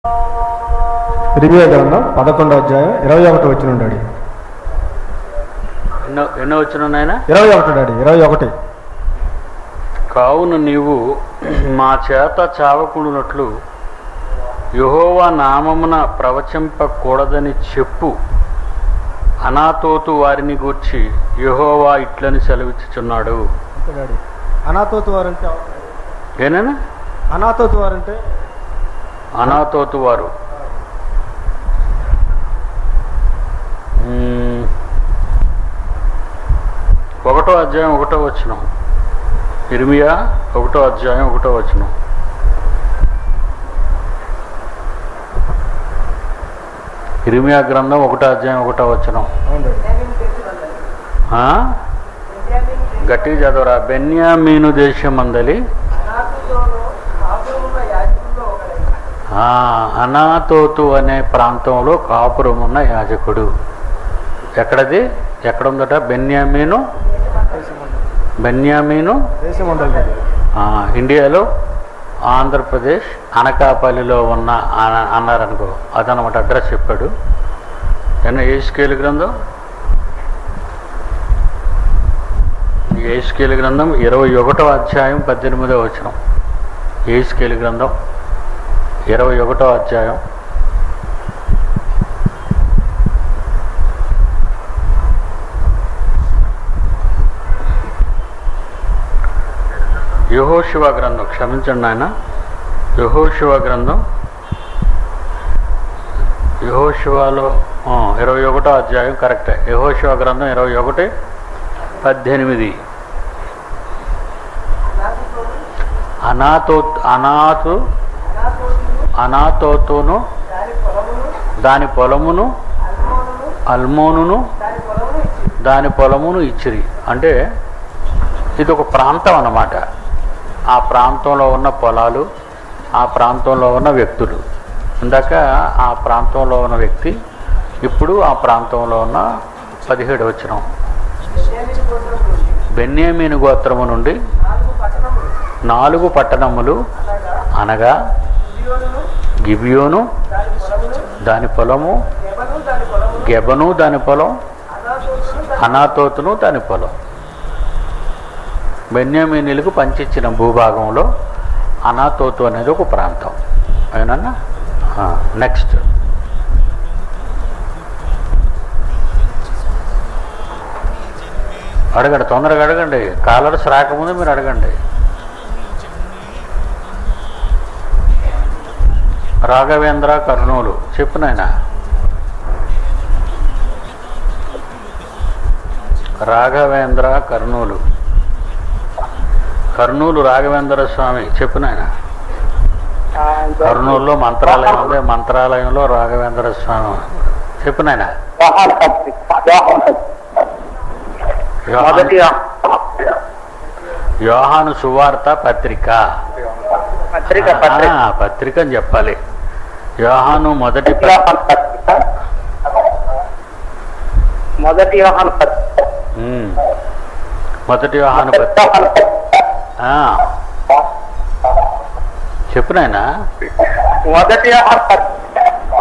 ఇరిమియా గ్రంథం పదకొండో అధ్యాయం ఇరవై ఒకటి వచ్చిన డాడీ ఎన్నో ఎన్నో వచ్చిన నాయన ఇరవై ఒకటి డాడీ ఇరవై ఒకటి కావున నీవు మా చేత చావకుండునట్లు యహోవా నామమున ప్రవచింపకూడదని చెప్పు అనాతోతు వారిని గూర్చి యహోవా ఇట్లని సెలవిచ్చుచున్నాడు అంతే డాడీ అనాథోతు వారంటే ఏనేనా అనాథోతు వారంటే అనాతోతు వారు మ్మ్. ఒకటో అధ్యాయం ఒకటో వచ్చిన ఇర్మియా ఒకటో అధ్యాయం ఒకటో వచ్చిన ఇర్మియా గ్రంథం ఒకటో అధ్యాయం ఒకటో వచ్చిన అవును డాడీ గట్టిగా చదవరా బెన్యామీను దేశం అందలి ఆ, అనాతోతు అనే ప్రాంతంలో కాపురం ఉన్న యాజకుడు ఎక్కడది ఎక్కడ ఉందట బెన్యామీను బెన్యామీను దేశం ఉండాలి డాడీ ఆ, ఇండియాలో ఆంధ్రప్రదేశ్ అనకాపల్లిలో ఉన్న అన- అన్నారనుకో అదనమాట అడ్రస్ చెప్పాడు ఏమన్నా ఏ స్కేల్ గ్రంథం ఏ స్కేల్ గ్రంథం ఇరవై ఒకటో అధ్యాయం పద్దెనిమిదో వచనం ఏ స్కేల్ గ్రంథం ఇరవై ఒకటో అధ్యాయం యహోశివ గ్రంథం క్షమించండి ఆయన యహోశివ గ్రంథం యహోశివాలో ఆ, ఇరవై ఒకటో అధ్యాయం కరెక్టే యహోశివ గ్రంథం ఇరవై ఒకటి పద్దెనిమిది అనాతో అనాతు అనాతోతును దాని పొలమును అల్మోనును దాని పొలమును ఇచ్చిరి అంటే ఇది ఒక ప్రాంతం అన్నమాట ఆ ప్రాంతంలో ఉన్న పొలాలు ఆ ప్రాంతంలో ఉన్న వ్యక్తులు ఇందాక ఆ ప్రాంతంలో ఉన్న వ్యక్తి ఇప్పుడు ఆ ప్రాంతంలో ఉన్న పదిహేడు వచ్చిన బెన్యామీను గోత్రము నుండి నాలుగు పట్టణములు అనగా గిబియోను దాని పొలము గెబను దాని పొలం అనాతోతును దాని పొలం బెన్యామీనులకు పంచిచ్చిన భూభాగంలో అనాతోతు అనేది ఒక ప్రాంతం అవునన్నా నెక్స్ట్ అడగండి తొందరగా అడగండి కాలర్స్ రాకముందు మీరు అడగండి రాఘవేంద్ర కర్నూలు చెప్పు నాయన రాఘవేంద్ర కర్నూలు కర్నూలు రాఘవేంద్ర స్వామి చెప్పు నాయన కర్నూలులో మంత్రాలయం ఉంది మంత్రాలయంలో రాఘవేంద్ర స్వామి చెప్పు నాయన మొదటి యోహాను సువార్త పత్రిక పత్రిక పత్రిక ఆ, పత్రిక అని చెప్పాలి యోహాను మొదటి ప- యోహాను పత్రిక మొదటి యోహాను పత్రిక ఉమ్. మొదటి యోహాను పత్రిక యోహాను పత్రిక. ఆ. చెప్పు నాయనా మొదటి యోహాను పత్రిక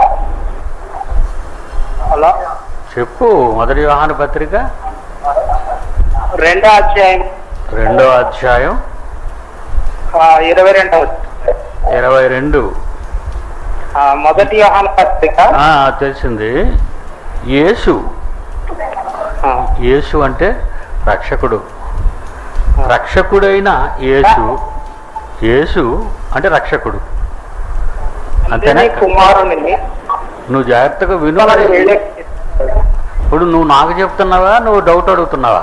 హలో చెప్పు మొదటి యోహాను పత్రిక రెండో అధ్యాయం రెండో అధ్యాయం ఆ, ఇరవై రెండవ ఇరవై రెండు ఆ, మొదటి యోహాను పత్రిక ఆ, తెలిసింది యేసు ఆ, యేసు అంటే రక్షకుడు రక్షకుడైన యేసు యేసు అంటే రక్షకుడు అంతేనా అంతేనే కుమారుని నువ్వు జాగ్రత్తగా విను మరి. ఇప్పుడు నువ్వు నాకు చెప్తున్నావా నువ్వు డౌట్ అడుగుతున్నావా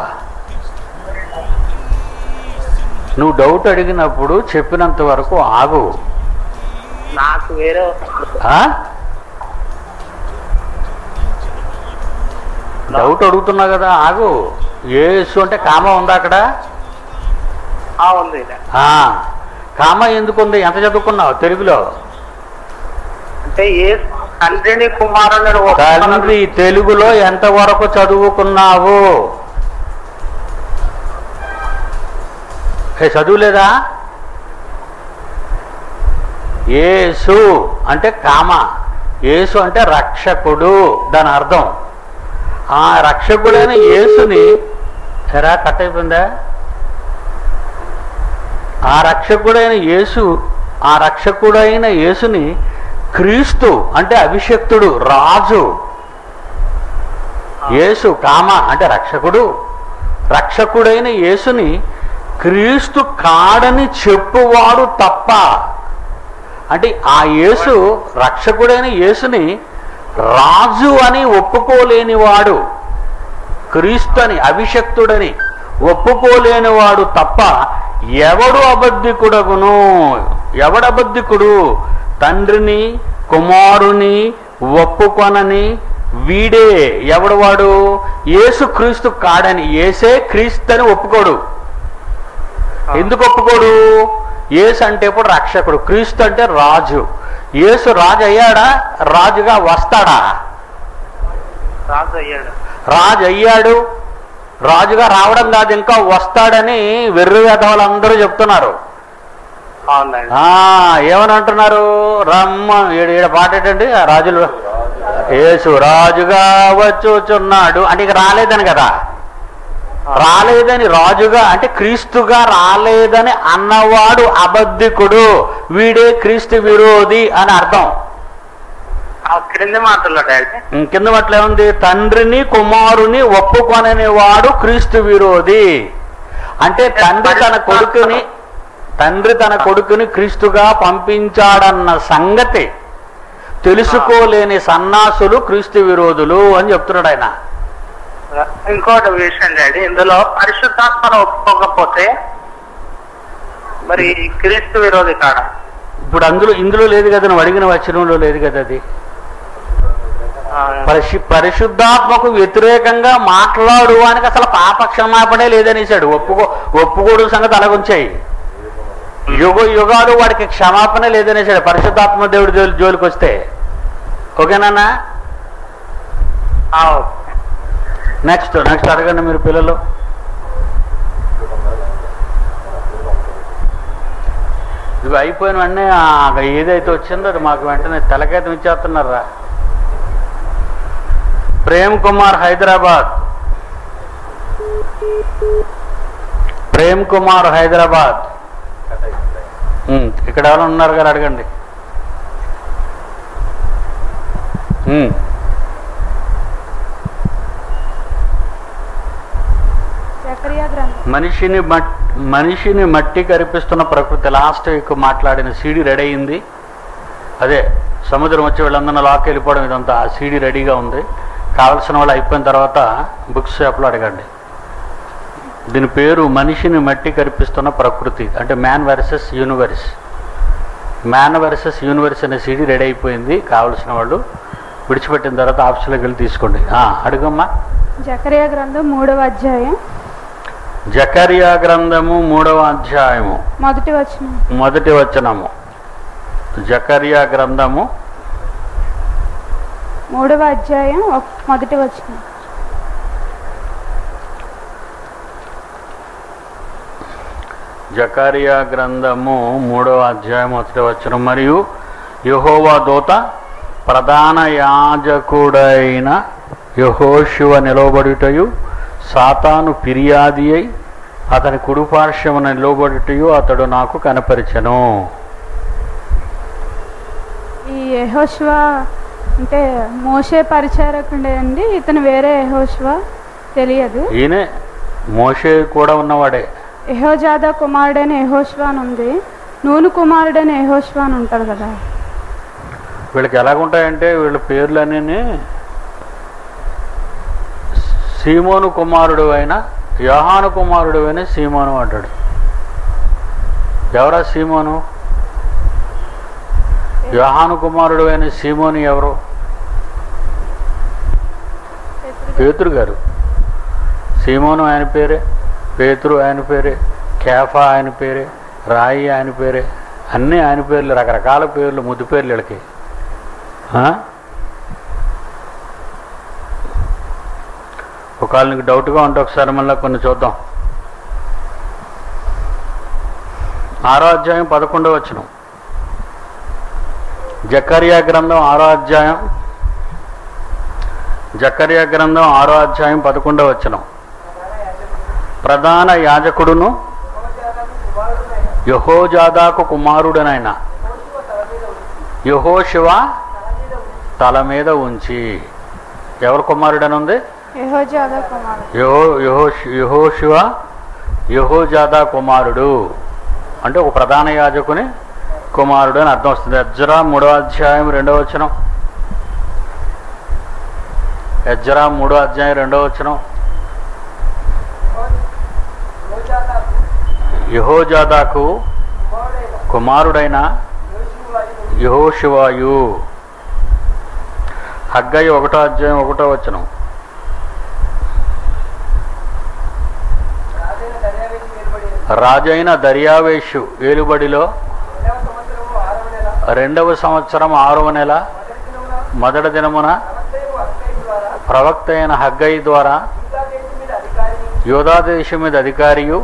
నువ్వు డౌట్ అడిగినప్పుడు చెప్పినంత వరకు ఆగు నాకు వేరే ఆ? డౌట్ అడుగుతున్నావు కదా ఆగు యేసు అంటే కామ ఉందా అక్కడ ఆ, ఉంది ఆ, కామ ఎందుకు ఉంది ఎంత చదువుకున్నావు తెలుగులో అంటే ఏ తండ్రిని కుమారుని తండ్రి తెలుగులో ఎంతవరకు చదువుకున్నావు ఏ చదువులేదా యేసు అంటే కామ యేసు అంటే రక్షకుడు దాని అర్థం ఆ రక్షకుడైన యేసుని ఎరా కట్ అయిపోయిందా ఆ రక్షకుడైన యేసు ఆ రక్షకుడైన యేసుని క్రీస్తు అంటే అభిషక్తుడు రాజు యేసు కామ అంటే రక్షకుడు రక్షకుడైన యేసుని క్రీస్తు కాడని చెప్పువాడు తప్ప అంటే ఆ యేసు రక్షకుడైన యేసుని రాజు అని ఒప్పుకోలేనివాడు క్రీస్తు అని అభిషక్తుడని ఒప్పుకోలేనివాడు తప్ప ఎవడు అబద్ధికుడగును ఎవడు అబద్ధికుడు తండ్రిని కుమారుని ఒప్పుకొనని వీడే ఎవడు వాడు యేసు క్రీస్తు కాడని ఏసే క్రీస్తు అని ఒప్పుకోడు ఎందుకు ఒప్పుకోడు యేసు అంటే ఇప్పుడు రక్షకుడు క్రీస్తు అంటే రాజు యేసు రాజు అయ్యాడా రాజుగా వస్తాడా రాజు అయ్యాడు రాజు అయ్యాడు రాజుగా రావడం కాదు ఇంకా వస్తాడని వెర్రి వేధవాళ్ళందరూ చెప్తున్నారు అవునండి ఆ ఏమని అంటున్నారు రమ్మ ఈడ ఈడ పాట ఏంటండి ఆ రాజులు యేసు రాజుగా వచ్చుచున్నాడు అంటే ఇక రాలేదని కదా రాలేదని రాజుగా అంటే క్రీస్తుగా రాలేదని అన్నవాడు అబద్ధికుడు వీడే క్రీస్తు విరోధి అని అర్థం ఆ క్రింది మాటల్లో డాడీ ఉం, కింద మట్ల ఏముంది తండ్రిని కుమారుని ఒప్పుకొనని వాడు క్రీస్తు విరోధి అంటే తండ్రి తన కొడుకుని తండ్రి తన కొడుకుని క్రీస్తుగా పంపించాడన్న సంగతి తెలుసుకోలేని సన్నాసులు క్రీస్తు విరోధులు అని చెప్తున్నాడు ఆయన ఇంకోటి విషయం డాడీ ఇందులో పరిశుద్ధాత్మను ఒప్పుకోకపోతే మరి క్రీస్తు విరోధి కాడ ఇప్పుడు అందులో ఇందులో లేదు కదా నువ్వు అడిగిన వచనంలో లేదు కదా అది ఆ, పరిశు పరిశుద్ధాత్మకు వ్యతిరేకంగా మాట్లాడువానికి అసలు పాప క్షమాపణే లేదనేసాడు ఒప్పుకో ఒప్పుకోడు సంగతి అలాగుంచాయి యుగ యుగాలు వాడికి క్షమాపణ లేదనేసాడు పరిశుద్ధాత్మ దేవుడి జోలి జోలికి వస్తే ఓకేనా ఆ, నెక్స్ట్ నెక్స్ట్ అడగండి మీరు పిల్లలు ఇవి అయిపోయిన వెంటనే ఆ ఏదైతే వచ్చిందో అది మాకు వెంటనే తెలకైతే ఇచ్చేస్తున్నారా ప్రేమ్ కుమార్ హైదరాబాద్ ప్రేమ్ కుమార్ హైదరాబాద్ ఉమ్, ఇక్కడ ఎవరు ఉన్నారు గారు అడగండి ఉమ్. జకరియా గ్రంథం మనిషిని మట్ మనిషిని మట్టి కరిపిస్తున్న ప్రకృతి లాస్ట్ వీక్ మాట్లాడిన సీడీ రెడీ అయింది అదే సముద్రం వచ్చి వీళ్ళందరినీ లాక్ వెళ్ళిపోవడం ఇదంతా ఆ సీడీ రెడీగా ఉంది కావలసిన వాళ్ళు అయిపోయిన తర్వాత బుక్ షాప్లో అడగండి దీని పేరు మనిషిని మట్టి కరిపిస్తున్న ప్రకృతి అంటే man versus universe man versus universe అనే సీడీ రెడీ అయిపోయింది కావలసిన వాళ్ళు విడిచిపెట్టిన తర్వాత ఆఫీస్లోకి వెళ్ళి తీసుకోండి ఆ, అడుగమ్మా జకరియా గ్రంథం మూడవ అధ్యాయం జకరియా గ్రంథము మూడవ అధ్యాయము మొదటి వచనం మొదటి వచనము జకరియా గ్రంథము మూడవ అధ్యాయం ఒక్- మొదటి వచనం జకరియా గ్రంథము మూడవ అధ్యాయం మొదటి వచనం మరియు యహోవా దూత ప్రధాన యాజకుడైన యహోశివ నిలవబడుటయు సాతాను ఫిర్యాది అయి అతని కుడిపార్శ్వమున నిలవబడుటయు అతడు నాకు కనపరిచెను ఈ యెహోషువ అంటే మోషే పరిచారకుండే అండి ఇతను వేరే యెహోషువ తెలియదు ఈయనే మోషే కూడా ఉన్నవాడే యెహోజాదా కుమారుడైన యెహోషువ అని ఉంది నూను కుమారుడైన యెహోషువ అని ఉంటారు కదా వీళ్ళకి ఎలాగుంటాయంటే వీళ్ళ పేర్లన్నీ సీమోను కుమారుడు అయిన యోహాను కుమారుడు అయిన సీమోను అంటాడు ఎవరా సీమోను యోహాను కుమారుడు అయిన సీమోను ఎవరు పేతురు గారు సీమోను ఆయన పేరే పేతురు ఆయన పేరే కేఫా ఆయన పేరే రాయి ఆయన పేరే అన్నీ ఆయన పేర్లు రకరకాల పేర్లు ముద్దు పేర్లు వీళ్ళకి ఆ? ఒకవేళ నీకు డౌట్గా ఉంటే ఒకసారి మళ్ళీ కొన్ని చూద్దాం ఆరో అధ్యాయం పదకొండవ వచనం జకర్యా గ్రంథం ఆరో అధ్యాయం జకర్యా గ్రంథం ఆరో అధ్యాయం పదకొండవ వచనం ప్రధాన యాజకుడును యహోజాదాకు కుమారుడనైన యహోశివ తల మీద ఉంచి ఎవరు కుమారుడని ఉంది యెహోజాద కుమారుడు యహో యహో యహోశివ యహోజాదా కుమారుడు అంటే ఒక ప్రధాన యాజకుని కుమారుడు అని అర్థం వస్తుంది ఎజ్రా మూడో అధ్యాయం రెండో వచనం ఎజ్రా మూడో అధ్యాయం రెండో వచనం యహోజాదాకు కుమారుడైన యహోశివాయు హగ్గయి ఒకటో అధ్యాయం ఒకటో వచనం రాజైన దర్యావేషు ఏలుబడిలో రెండవ సంవత్సరం ఆరవ నెల మొదటి దినమున ప్రవక్త అయిన హగ్గై ద్వారా యోధాదేశం మీద అధికారియు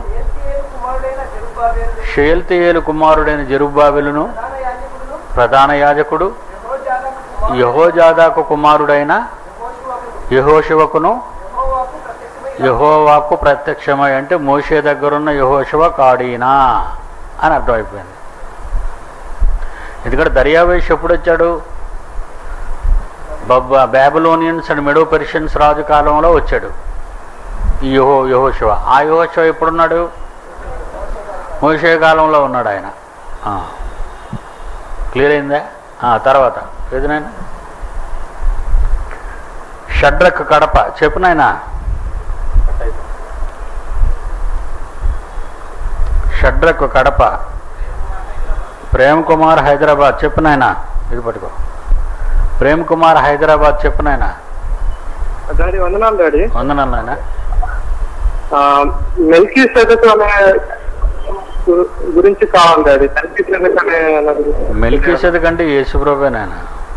షేల్తియేలు కుమారుడైన జెరుబ్బాబెలును ప్రధాన యాజకుడు యహోజాదాకు కుమారుడైన యహోశివకును యహోవాకు ప్రత్యక్షమై అంటే మోషే దగ్గరున్న యహోశివ కాడీనా అని అర్థమైపోయింది ఎందుకంటే దర్యావేష్ ఎప్పుడు వచ్చాడు బబ్బా బ్యాబిలోనియన్స్ అండ్ మెడో పెర్షియన్స్ రాజు కాలంలో వచ్చాడు ఈ యహో యహోశివ ఆ యహోశివ ఎప్పుడున్నాడు మోషే కాలంలో ఉన్నాడు ఆయన క్లియర్ అయిందా ఆ, తర్వాత ఏదినైనా షడ్రక్ కడప చెప్పు నాయనా షడ్రక్ కడప ప్రేమ్ కుమార్ హైదరాబాద్ చెప్పు నాయనా ఇది పట్టుకో ప్రేమ్ కుమార్ హైదరాబాద్ చెప్పు నాయనా డాడీ వందనాలు డాడీ వందనాలు నాయనా మెల్కీ సెదక్ అనే గు- గురించి కావాలి డాడీ మెల్కీ సెదక్ అనే మెల్కీ సెదక్ అంటే యేసుప్రభే నాయన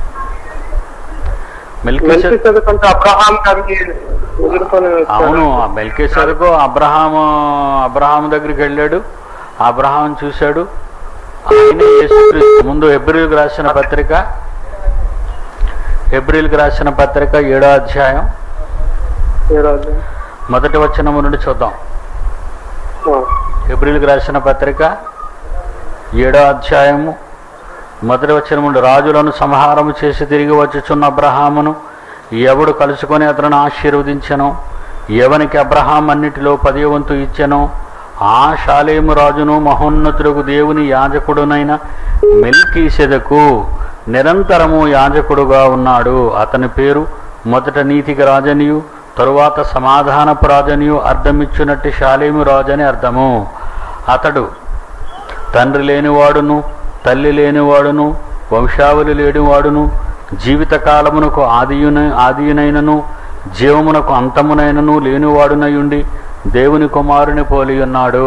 మెల్కీ మెల్కీ సెదక్ సెదక్ అంటే అబ్రహాం గారిని ఎదుర్కొని వచ్చాడు. అవును ఆ మెల్కీ సెదకు అబ్రహాము అబ్రహాం దగ్గరికి వెళ్ళాడు అబ్రహాం చూశాడు ఆయనే యేసుక్రీస్తు ముందు ఎబ్రిల్కి రాసిన పత్రిక ఎబ్రిల్కి రాసిన పత్రిక ఏడో అధ్యాయం ఈ రోజు. మొదటి వచనము నుండి చూద్దాం ఆ. ఎబ్రిల్కి రాసిన పత్రిక ఏడో అధ్యాయము మొదటి వచ్చిన నుండి రాజులను సంహారము చేసి తిరిగి వచ్చుచున్న అబ్రహామును ఎవడు కలుసుకొని అతను ఆశీర్వదించెను ఎవనికి అబ్రహాం అన్నిటిలో పదివ వంతు ఇచ్చెను ఆ షాలేము రాజును మహోన్నతులకు దేవుని యాజకుడునైన మెల్కీసెదకు నిరంతరము యాజకుడుగా ఉన్నాడు అతని పేరు మొదట నీతికి రాజనియు తరువాత సమాధానపు రాజనియు అర్థమిచ్చునట్టి షాలేము రాజని అర్థము అతడు తండ్రి లేనివాడును తల్లి లేనివాడును వంశావళి లేనివాడును జీవితకాలమునకు ఆదియున ఆదియునైనను జీవమునకు అంతమునైనను లేనివాడునయుండి దేవుని కుమారుని పోలి ఉన్నాడు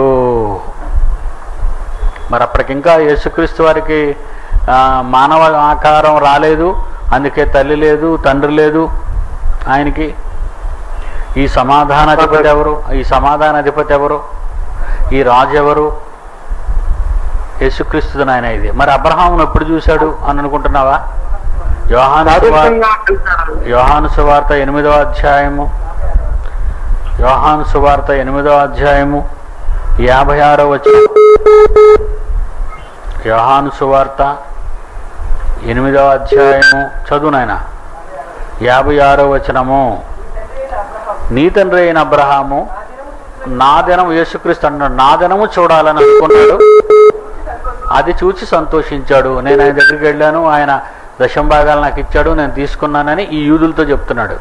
మరి అప్పటికింకా యేసుక్రీస్తు వారికి ఆ, మానవ ఆకారం రాలేదు అందుకే తల్లి లేదు తండ్రి లేదు ఆయనకి ఈ సమాధానాధిపతి ఎవరు ఈ సమాధానాధిపతి ఎవరు ఈ రాజు ఎవరు యేసుక్రీస్తు నాయన ఇది మరి అబ్రహామును ఎప్పుడు చూశాడు అని అనుకుంటున్నావా యోహాను సువార్త శారీరకంగా కలిశాడు. యోహాను సువార్త ఎనిమిదవ అధ్యాయము యోహాను సువార్త ఎనిమిదవ అధ్యాయము యాభై ఆరో వచనం యోహాను సువార్త ఎనిమిదవ అధ్యాయము చదువు నాయన యాభై ఆరో వచనము నీ తండ్రి అయిన అబ్రహాము నా దినం యేసుక్రీస్తు అన్నాడు నా దినము చూడాలని అనుకున్నాడు అది చూసి సంతోషించాడు నేను ఆయన దగ్గరికి వెళ్ళాను ఆయన దశం భాగాలు నాకు ఇచ్చాడు నేను తీసుకున్నానని ఈ యూదులతో చెప్తున్నాడు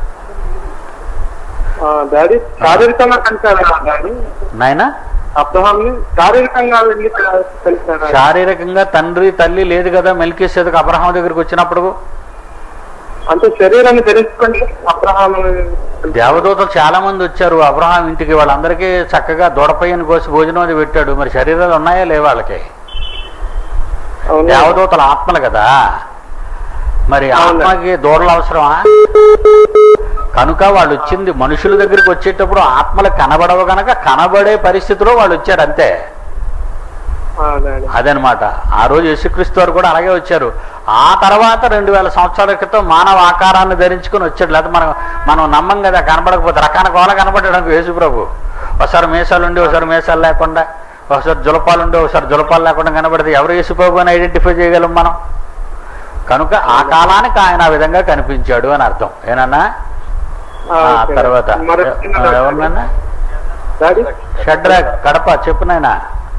ఆ, డాడీ శారీరకంగా కలిశాడు డాడీ నాయన అబ్రహాంని శారీరకంగా వెళ్ళి కలిశాడు శారీరకంగా తండ్రి తల్లి లేదు కదా మెల్కేసేదకు అబ్రహాం దగ్గరికి వచ్చినప్పుడు అంటే శరీరాన్ని ధరించుకొని అబ్రహాం దేవదూతలు చాలా మంది వచ్చారు అబ్రహాం ఇంటికి వాళ్ళందరికీ చక్కగా దూడపయ్యను కోసి భోజనం అది పెట్టాడు మరి శరీరాలు ఉన్నాయా లేవా వాళ్ళకి అవును. దేవదూతల ఆత్మలు కదా మరి అవును. ఆత్మకి దూడలు అవసరమా కనుక వాళ్ళు వచ్చింది మనుషుల దగ్గరికి వచ్చేటప్పుడు ఆత్మలు కనబడవు గనక కనబడే పరిస్థితిలో వాళ్ళు వచ్చారు అంతే ఆ, డాడీ అదనమాట ఆ రోజు యేసుక్రీస్తు వారు కూడా అలాగే వచ్చారు ఆ తర్వాత రెండు వేల సంవత్సరాల క్రితం మానవ ఆకారాన్ని ధరించుకుని వచ్చాడు లేకపోతే మనం మనం నమ్మం కదా కనపడకపోతే రకాన కోల కనపడ్డాడు యేసు ప్రభు ఒకసారి మీసాలు ఉండి ఒకసారి మీసాలు లేకుండా ఒకసారి జులపాలు ఉండి ఒకసారి జులపాలు లేకుండా కనబడితే ఎవరు యేసు ప్రభు అని ఐడెంటిఫై చేయగలం మనం కనుక ఆ కాలానికి ఆయన ఆ విధంగా కనిపించాడు అని అర్థం ఏనన్నా ఆ, ఆ ఓకే. తర్వాత మరి చిన్న డౌట్. ఎవరినన్నా డాడీ షడ్రక్ కడప చెప్పు నాయనా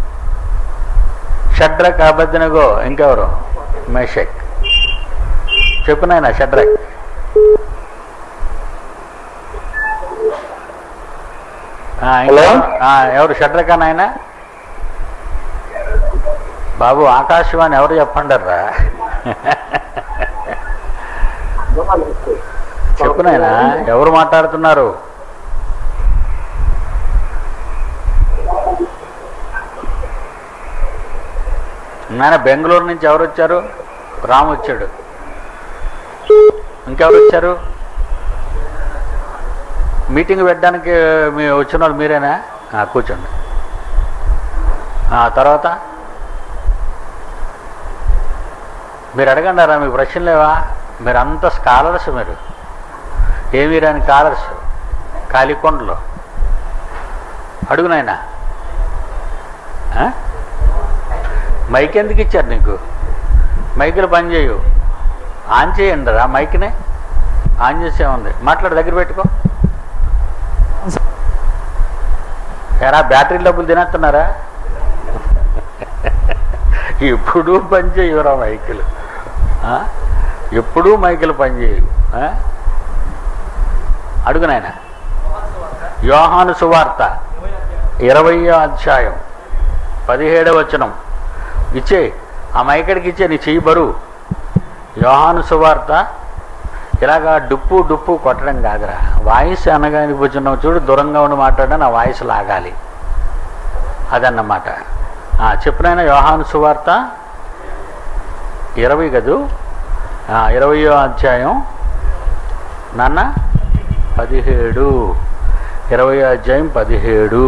షడ్రక్ అబద్ధినగో ఇంకెవరు మేషక్ చెప్పు నాయనా షడ్రక్ ఆ, ఇంకా- హలో? ఆ, ఎవరు షడ్రక్ నాయన బాబు ఆకాశవాణి ఎవరు చెప్పండి రా చెప్పు నాయనా ఎవరు మాట్లాడుతున్నారు నాయన బెంగళూరు నుంచి ఎవరు వచ్చారు రాము వచ్చాడు ఇంకెవరు వచ్చారు మీటింగ్ పెట్టడానికి మీ వచ్చిన వాళ్ళు మీరేనా ఆ, కూర్చోండి ఆ, తర్వాత మీరు అడగండారా మీకు ప్రశ్న లేవా మీరు అంత స్కాలర్స్ మీరు ఏమి రాని స్కాలర్స్ కాలికొండలు అడుగు నాయనా ఆ? మైక్ ఎందుకు ఇచ్చారు నీకు మైకులు పని చేయు ఆన్ చేయండి రా మైక్నే ఆన్ చేసే ఉంది మాట్లాడు దగ్గర పెట్టుకో ఎరా బ్యాటరీ డబ్బులు తినేస్తున్నారా ఎప్పుడూ పని చేయవురా మైకులు ఆ? ఎప్పుడూ మైకులు పని చేయవు ఆ? అడుగు నాయన యోహాను సువార్త ఇరవయో అధ్యాయం పదిహేడవ వచనం ఇచ్చే ఆ మైకడికి ఇచ్చే నీ చెయ్యి బరువు యోహాను సువార్త ఇలాగా డుప్పు డుప్పు కొట్టడం కాదురా వాయిస్ అనగానే కూర్చున్నావు చూడు దూరంగా ఉండి మాట్లాడినా నా వాయిస్ లాగాలి అదన్నమాట ఆ, చెప్పునైనా యోహాను సువార్త ఇరవై గదు ఆ, ఇరవయో అధ్యాయం నాన్న పదిహేడు ఇరవై అధ్యాయం పదిహేడు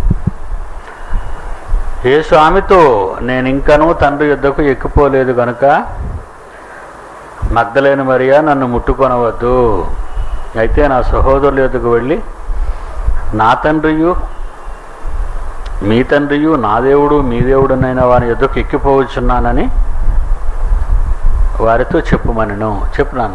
ఏ స్వామితో నేను ఇంకనూ తండ్రి యుద్ధకు ఎక్కిపోలేదు కనుక మగ్ధలేని మరియా నన్ను ముట్టుకొనవద్దు అయితే నా సహోదరుల యొద్దకు వెళ్ళి నా తండ్రియు మీ తండ్రియు నా దేవుడు మీ దేవుడునైన వారి యుద్ధకు ఎక్కిపోవచ్చున్నానని వారితో చెప్పుమనను చెప్పు నాన్న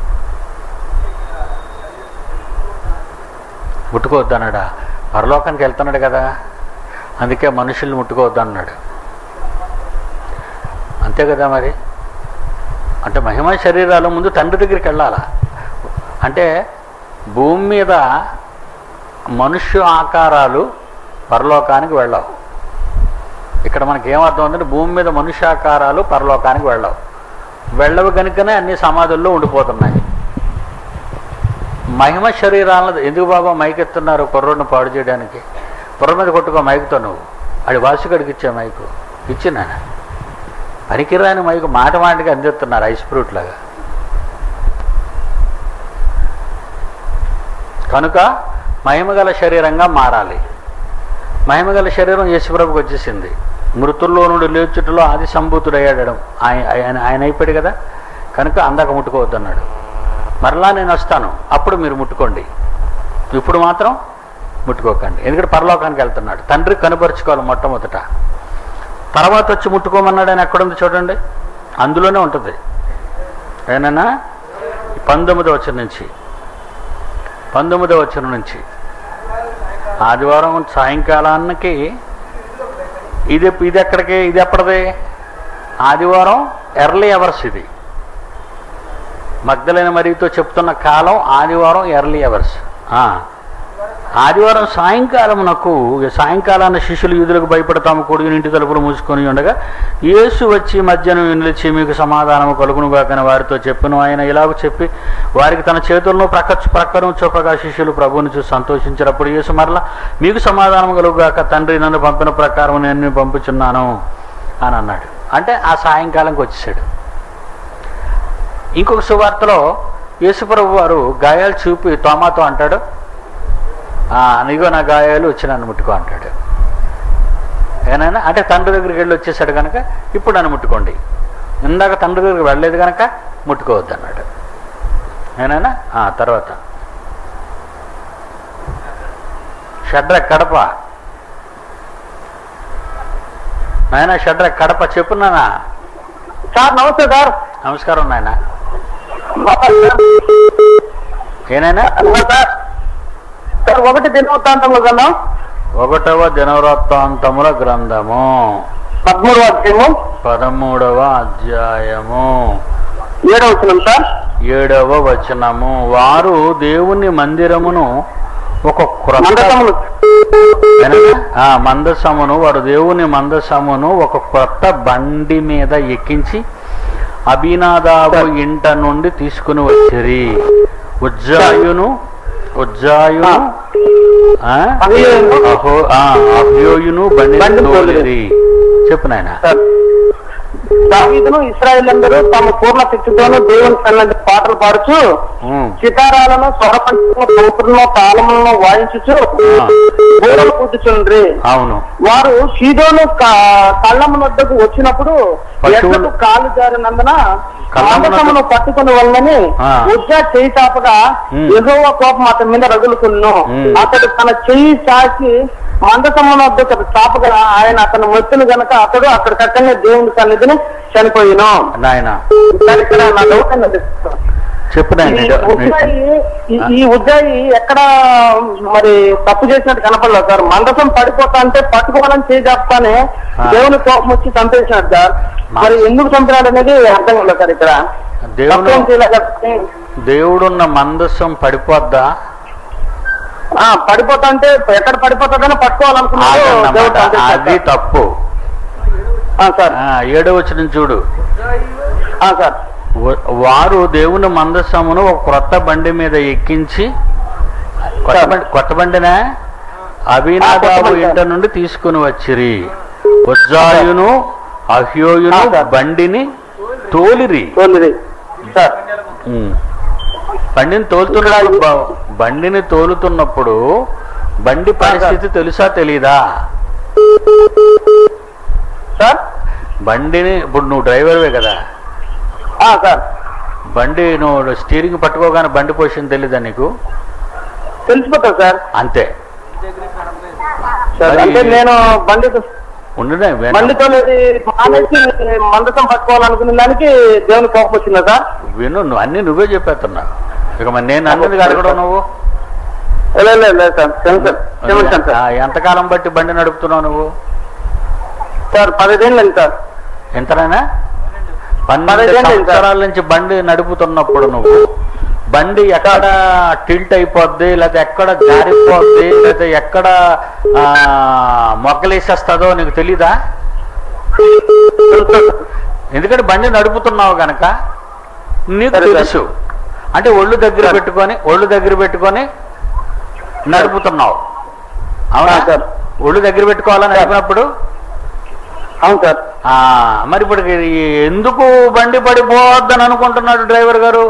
ముట్టుకోవద్దన్నాడా పరలోకానికి వెళ్తున్నాడు కదా అందుకే మనుషుల్ని ముట్టుకోవద్దన్నాడు అంతే కదా మరి అంటే మహిమ శరీరాలు ముందు తండ్రి దగ్గరికి వెళ్ళాలా అంటే భూమి మీద మనుష్య ఆకారాలు పరలోకానికి వెళ్ళవు ఇక్కడ మనకి ఏమర్థం ఉందంటే భూమి మీద మనుష్యాకారాలు పరలోకానికి వెళ్ళవు వెళ్ళవు కనుకనే అన్ని సమాధుల్లో ఉండిపోతున్నాయి మహిమ శరీరాలను ఎందుకు బాబా మైక్ ఎత్తున్నారు కుర్రోడిని పాడు చేయడానికి కుర్ర మీద కొట్టుకో మైకుతో నువ్వు అది వాసుగడికి ఇచ్చే మైకు ఇచ్చినా పనికిరాని మైకు మాట మాటకి అందిస్తున్నారు ఐస్ ఫ్రూట్ లాగా కనుక మహిమగల శరీరంగా మారాలి మహిమగల శరీరం యేసుప్రభుకి వచ్చేసింది మృతుల్లో నుండి లేచుటలో ఆది సంభూతుడయ్యాడడం ఆయన ఆయన ఆయన అయిపోయాడు కదా కనుక అందాక ముట్టుకోవద్దన్నాడు మరలా నేను వస్తాను అప్పుడు మీరు ముట్టుకోండి ఇప్పుడు మాత్రం ముట్టుకోకండి ఎందుకంటే పరలోకానికి వెళ్తున్నాడు తండ్రి కనుపరుచుకోవాలి మొట్టమొదట తర్వాత వచ్చి ముట్టుకోమన్నాడు అని ఎక్కడుంది చూడండి అందులోనే ఉంటుంది ఏనన్నా పంతొమ్మిదో వచ్చిన నుంచి పంతొమ్మిదో వచ్చిన నుంచి ఆదివారం సాయంకాలానికి ఇది ఇది ఎక్కడికి ఇది ఎప్పటిది ఆదివారం ఎర్లీ అవర్స్ ఇది మగ్ధలైన మరితో చెప్తున్న కాలం ఆదివారం ఎర్లీ అవర్స్ ఆ. ఆదివారం సాయంకాలమునకు సాయంకాలాన శిష్యులు యూదులకు భయపడతాము కొడుకుని ఇంటి తలుపులు మూసుకొని ఉండగా యేసు వచ్చి మధ్యను నిలిచి మీకు సమాధానము కలుగును గాకని వారితో చెప్పును ఆయన ఇలాగ చెప్పి వారికి తన చేతులను ప్రక్క ప్రక్కను చూపగా శిష్యులు ప్రభువుని చూసి సంతోషించినప్పుడు యేసు మరలా మీకు సమాధానం కలుగుగాక తండ్రి నన్ను పంపిన ప్రకారం నేను నిన్ను పంపుచున్నాను అని అన్నాడు అంటే ఆ సాయంకాలంకి వచ్చేసాడు ఇంకొక సువార్తలో యేసుప్రభు వారు గాయాలు చూపి తోమాతో అంటాడు "ఆ, నీగో నా గాయాలు వచ్చి నన్ను ముట్టుకో అంటాడు ఏనాయనా అంటే తండ్రి దగ్గరికి వెళ్ళి వచ్చేసాడు కనుక ఇప్పుడు నన్ను ముట్టుకోండి ఇందాక తండ్రి దగ్గరికి వెళ్ళలేదు కనుక ముట్టుకోవద్దు అన్నాడు ఏనాయనా ఆ, తర్వాత షడ్ర కడప నాయన షడ్ర కడప చెప్పు నాన్న సార్ నమస్తే సార్ నమస్కారం నాయన ఏనాయనా సార్ సార్ ఒకటి దినవృత్తాంతంలో కన్నా ఒకటవ దినవృత్తాంతముల గ్రంథము పదమూడు అధ్యాయము పదమూడవ అధ్యాయము ఏడవ వచనం సార్ ఏడవ వచనము వారు దేవుని మందిరమును ఒక క్రొత్త మందసములు వినగా? ఆ మందసమును వారు దేవుని మందసమును ఒక కొత్త బండి మీద ఎక్కించి అభినాదాబు ఇంట నుండి తీసుకుని వచ్చిరి ఉజ్జాయును ఉజ్జాయును ఆ? అహయోయును. అహో ఆ, అహయోయును బండి బండిని తోలిరి చెప్పు నాయన సార్ దావీదును ఇస్రాయేల్ తమ పూర్ణ శక్తితోనూ దేవుని సన్నిధి పాటలు పాడుచు ఉమ్, సితారాలను స్వరపంచము తంత్రులను తాళములను వాయించుచు ఆ, బోరలు కూర్చుండ్రి అవును వారు సీదోను కళ్ళము వద్దకు వచ్చినప్పుడు పశువులు- ఎడ్లకు కాలు జారినందున కళ్ళము మందసమును పట్టుకుని వెళ్ళని ఆ. ఉజ్జా చేయి చాపగా ఉమ్. ఎగోవ కోపం అతని మీద రగులుకును ఉమ్. అతడు తన చెయ్యి చాచి మందసమును వద్దకు చాపగా ఆయన అతను మొత్తును గనక అతడు అక్కడికక్కడనే దేవుని సన్నిధిని చనిపోయిను నాయన సార్, ఇక్కడ నా డౌట్ అన్నది చెప్పు నాయన ఈ నీ- నీ- ఉజ్జాయి ఈ- ఈ ఉజ్జాయి ఎక్కడ మరి తప్పు చేసినట్టు కనపడలేదు సార్ మందసం పడిపోతా అంటే పట్టుకోవాలని చేయి చెప్తానే ఆ. దేవుని కోపం వచ్చి చంపేసినాడు సార్ మరి ఎందుకు చంపినాడు అనేది అర్థం కాలేదు సార్ ఇక్కడ దేవుడు తప్పేం చేయలేదు కాబట్టి, దేవుడున్న మందస్సం పడిపోద్దా ఆ, పడిపోతా అంటే ఎక్కడ పడిపోతుందని పట్టుకోవాలనుకున్నాడు దేవుడు అదన్నమాట. చంపేశాడు అది సార్. తప్పు ఆ, సార్ ఆ, ఏడో వచ్చిన చూడు ఆ, సార్ వ- వారు దేవుని మందస్సమును ఒక క్రొత్త బండి మీద ఎక్కించి కొత్త సార్. బండి కొత్త బండినా ఆ, కొత్త అభినాదాబు బండి, ఇంట సార్. నుండి తీసుకుని వచ్చిరి ఉజ్జాయును అహ్యోయును ఆ, సార్. బండిని తోలిరి తోలిది సార్ ఉమ్. బండిని తోలుతున్నప్పుడు బ- బండిని తోలుతున్నప్పుడు బండి పరిస్థితి తెలుసా తెలీదా సార్ బండిని ఇప్పుడు నువ్వు డ్రైవర్వే కదా ఆ, సార్ బండి నువ్వు స్టీరింగ్ పట్టుకోగానే బండి పొజిషన్ తెలీదా నీకు తెలిసిపోతా సార్ అంతే సార్ మరి- అంటే నేను బండి ఉండునే విన- బండితో మానేసి మందసం పట్టుకోవాలనుకునే దానికి దేవుని కోపం వచ్చిందా సార్ విను నువ్వు అన్ని నువ్వే చెప్పేస్తున్నావు ఇక మరి నేను అన్నది అడగడం నువ్వు లేదు లేదు లేదు సార్ క్షమించండి క్షమించండి ఆ, సార్ ఎంతకాలం బట్టి బండి నడుపుతున్నావు నువ్వు సార్ పదిహేను లేదు సార్ ఎంతనైనా పన్నెండు పదిహేను అయింది సార్. సంవత్సరాల నుంచి బండి నడుపుతున్నప్పుడు నువ్వు బండి ఎక్కడ టిల్ట్ అయిపోద్ది లేకపోతే ఎక్కడ జారిపోద్ది లేకపోతే ఎక్కడ ఆ, మొగ్గలేసేస్తుందో నీకు తెలీదా ఎందుకంటే బండి నడుపుతున్నావు గనక నీకు సరే, సార్. తెలుసు అంటే ఒళ్ళు దగ్గర సార్. పెట్టుకొని ఒళ్ళు దగ్గర పెట్టుకొని నడుపుతున్నావు అవునా ఆ, సార్. ఒళ్ళు దగ్గర పెట్టుకోవాలని నడిపినప్పుడు అవును సార్ ఆ, మరి ఇప్పుడు ఈ ఎందుకు బండి పడిపోవద్దని అనుకుంటున్నాడు డ్రైవర్ గారు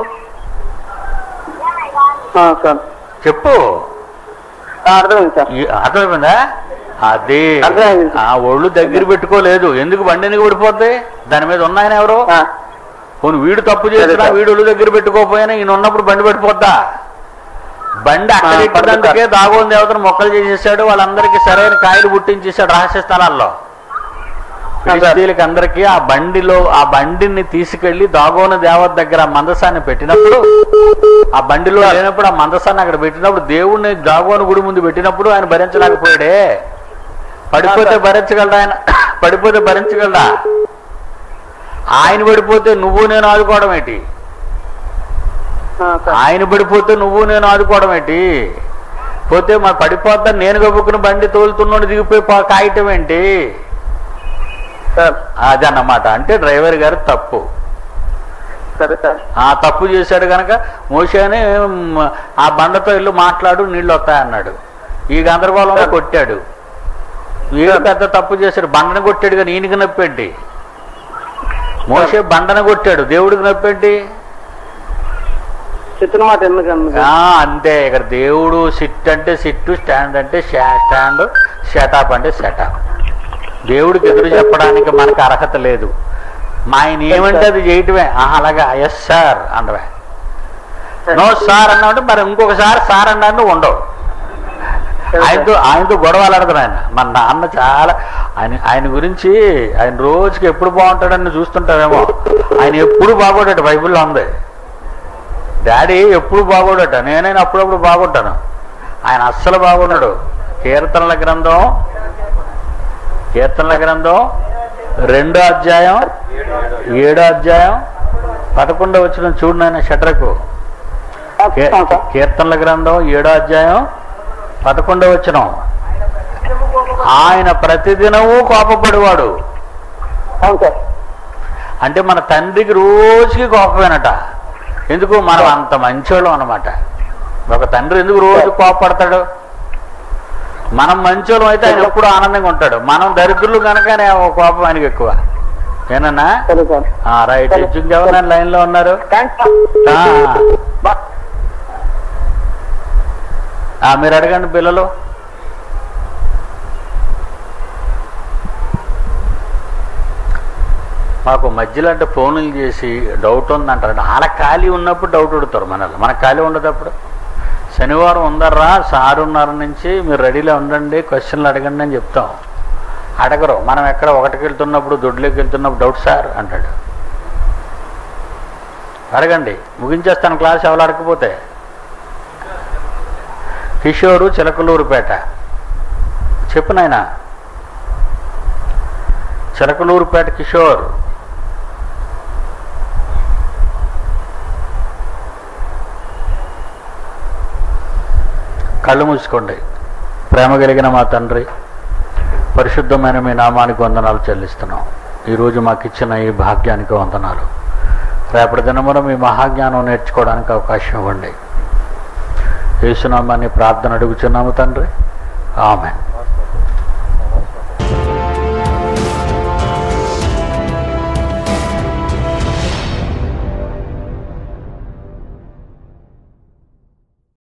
ఆ, సార్ చెప్పు ఆ, అర్థమైంది సార్ ఈ- అర్థమైందా అది అర్థమైంది. ఆ ఒళ్ళు దగ్గర పెట్టుకోలేదు ఎందుకు బండి ఎందుకు పడిపోద్ది దాని మీద ఉన్నాయన ఎవరు ఆ, పోనీ వీడు తప్పు చేసినా సార్. వీడు ఒళ్ళు దగ్గర పెట్టుకోకపోయినా ఈయన ఉన్నప్పుడు బండి పడిపోద్దా బండి అక్కడ ఆ, ఇట్టడానికి పడదు దాగోని దేవతను మొక్కలు చేసేసాడు వాళ్ళందరికీ సరైన కాయలు పుట్టించేశాడు రహస్య స్థలాల్లో సార్. ఫిలిస్తీన్లకి అందరికీ ఆ బండిలో ఆ బండిని తీసుకెళ్లి దాగోన దేవత దగ్గర ఆ మందసాన్ని పెట్టినప్పుడు ఆ బండిలో లేనప్పుడు ఆ మందసాన్ని అక్కడ పెట్టినప్పుడు దేవుణ్ణి దాగోని గుడి ముందు పెట్టినప్పుడు ఆయన భరించలేకపోయాడే పడిపోతే సార్. భరించగలడా ఆయన పడిపోతే భరించగలడా ఆయన పడిపోతే నువ్వు నేను ఆదుకోవడం ఏంటి ఆ, సార్ ఆయన పడిపోతే నువ్వు నేను ఆదుకోవడం ఏంటి పోతే మరి పడిపోద్దా నేను గబుక్కుని బండి తోలుతున్నాడు దిగిపోయి పా- కాయటం ఏంటి సార్ అది అన్నమాట అంటే డ్రైవర్ గారు తప్పు సరే సార్ ఆ తప్పు చేశాడు కనుక మోషేనే మ్, ఆ బండతో ఇల్లు మాట్లాడు నీళ్ళు వస్తాయన్నాడు ఈ గందరగోళంలో కొట్టాడు వీడు పెద్ద తప్పు చేశాడు బండను కొట్టాడు కానీ ఈయనకి నొప్పేంటి మోసే బండను కొట్టాడు దేవుడికి నొప్పేంటి చెప్పిన మాట ఎందుకు ఆ, అంతే ఇక్కడ దేవుడు సిట్ అంటే సిట్టు స్టాండ్ అంటే షా- స్టాండ్ షటాప్ అంటే షటాప్ దేవుడికి ఎదురు చెప్పడానికి మనకు అర్హత లేదు మా ఆయన ఏమంటే అది చేయటమే ఆహా, అలాగా ఎస్ సార్ అనవే నో సార్ అన్నామంటే మరి ఇంకొకసారి సార్ అన్నాను ఉండవు ఆయనతో ఆయనతో గొడవలాడతాను ఆయన మన నాన్న చాలా ఆయన ఆయన గురించి ఆయన రోజుకి ఎప్పుడు బాగుంటాడని చూస్తుంటామేమో ఆయన ఎప్పుడు బాగోడట బైబిల్లో ఉంది డాడీ ఎప్పుడు బాగోడట నేనైనా అప్పుడప్పుడు బాగుంటాను ఆయన అస్సలు బాగున్నాడు కీర్తనల గ్రంథం కీర్తనల గ్రంథం రెండో అధ్యాయం ఏడో అధ్యాయం పదకొండో వచ్చిన చూడు నాయన షట్రకు కీ- అవును సార్ కీర్తనల గ్రంథం ఏడో అధ్యాయం పదకొండో వచ్చిన ఆయన ప్రతిదినము కోపపడేవాడు అవును సార్ అంటే మన తండ్రికి రోజుకి కోపమేనట ఎందుకు మనం అంత మంచోళ్ళం అనమాట ఒక తండ్రి ఎందుకు రోజు కోపపడతాడు మనం మంచోళ్ళం అయితే ఆయన ఎప్పుడు ఆనందంగా ఉంటాడు మనం దరిద్రులు కనుక ఆయన కోపం ఆయనకి ఎక్కువ ఏనన్నా సరే సార్ ఆ, రైట్ ఇంకెవరన్నా లైన్లో ఉన్నారు థ్యాంక్స్ ఆ, సార్ ఆ, మీరు అడగండి పిల్లలు మాకు మధ్యలో అంటే ఫోన్లు చేసి డౌట్ ఉందంటారు వాళ్ళ ఖాళీ ఉన్నప్పుడు డౌట్ అడుగుతారు మనల్ని మనకు ఖాళీ ఉండదు అప్పుడు శనివారం ఉందర్రా సారున్నర నుంచి మీరు రెడీలో ఉండండి క్వశ్చన్లు అడగండి అని చెప్తాం అడగరు మనం ఎక్కడ ఒకటికి వెళ్తున్నప్పుడు దొడ్లోకి వెళ్తున్నప్పుడు డౌట్ సార్ అంటాడు అడగండి ముగించేస్తాను క్లాస్ ఎవరు అడగకపోతే కిషోరు చిలకలూరుపేట చెప్పు నాయన చిలకలూరుపేట కిషోర్ కళ్ళు మూసుకోండి ప్రేమ కలిగిన మా తండ్రి పరిశుద్ధమైన మీ నామానికి వందనాలు చెల్లిస్తున్నాం ఈరోజు మాకు ఇచ్చిన ఈ భాగ్యానికి వందనాలు రేపటి దినమున మీ మహాజ్ఞానం నేర్చుకోవడానికి అవకాశం ఇవ్వండి యేసునామాన్ని ప్రార్థన అడుగుచున్నాము తండ్రి ఆమె